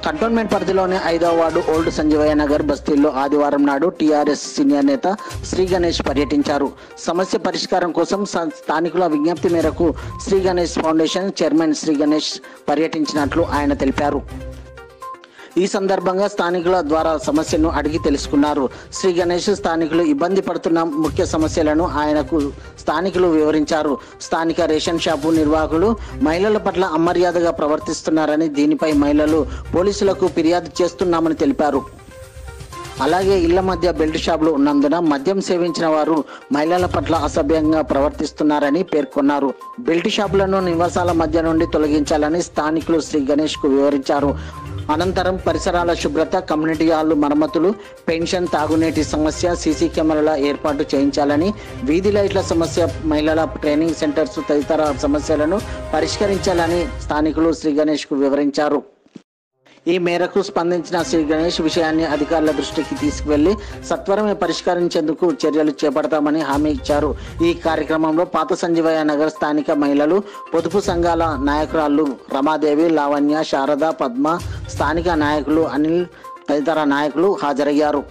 cantonment పరిధిలోని ఐదవ ward old Sanjeevaiah Nagar బస్తీల్లో ఆదివారం నాడు టీఆర్ఎస్ సీనియర్ నేత శ్రీ గణేష్ పర్యటించారు సమస్య పరిష్కారం కోసం స- స్థానికుల విజ్ఞప్తి మేరకు శ్రీ గణేష్ ఫౌండేషన్ చైర్మన్ శ్రీ గణేష్ పర్యటించినట్లు ఆయన తెలిపారు ఈ సందర్భంగా స్థానికుల ద్వారా సమస్యను అడిగి తెలుసుకున్నారు శ్రీ గణేష్ స్థానికులు ఇబ్బంది పడుతున్న ముఖ్య సమస్యలను ఆయనకు స్థానికులు వివరించారు స్థానిక రేషన్ షాపు నిర్వాహకులు మహిళల పట్ల అమర్యాదగా ప్రవర్తిస్తున్నారని దీనిపై మహిళలు పోలీసులకు ఫిర్యాదు చేస్తున్నామని తెలిపారు అలాగే ఇళ్ల మధ్య బెల్ట్ షాపులు ఉన్నందున మద్యం సేవించిన వారు మహిళల పట్ల అసభ్యంగా ప్రవర్తిస్తున్నారని పేర్కొన్నారు బెల్ట్ షాపులను నివాసాల మధ్య నుండి తొలగించాలని స్థానికులు శ్రీ గణేష్ కు వివరించారు అనంతరం పరిసరాల శుభ్రత కమ్యూనిటీ హాల్ మరమ్మతులు పెన్షన్ తాగునీటి సమస్య సీసీ కెమెరాల ఏర్పాటు చేయించాలని వీధి లైట్ల సమస్య మహిళల ట్రైనింగ్ సెంటర్స్ తదితర సమస్యలను పరిష్కరించాలని స్థానికులు శ్రీ గణేష్ కు వివరించారు ఈ మేరకు స్పందించిన శ్రీ గణేష్ విషయాన్ని అధికారుల దృష్టికి తీసుకువెళ్లి సత్వరమే పరిష్కరించేందుకు చర్యలు చేపడతామని హామీ ఇచ్చారు ఈ కార్యక్రమంలో పాత సంజీవయ్య నగర్ స్థానిక మహిళలు పొదుపు సంఘాల నాయకురాళ్లు రమాదేవి లావణ్య శారద పద్మ స్థానిక నాయకులు అనిల్ తదితర నాయకులు హాజరయ్యారు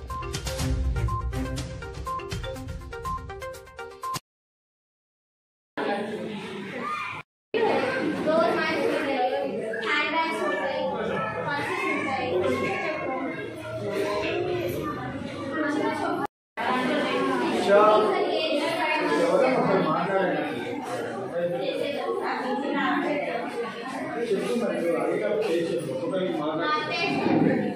డోర్ మ్యాట్స్ ఉంటాయి హ్యాండ్ బ్యాగ్స్ ఉంటాయి పర్సెస్ ఉంటాయి చెప్పు మరి అడిగా చేసి ఒకరికి మాట్లాడి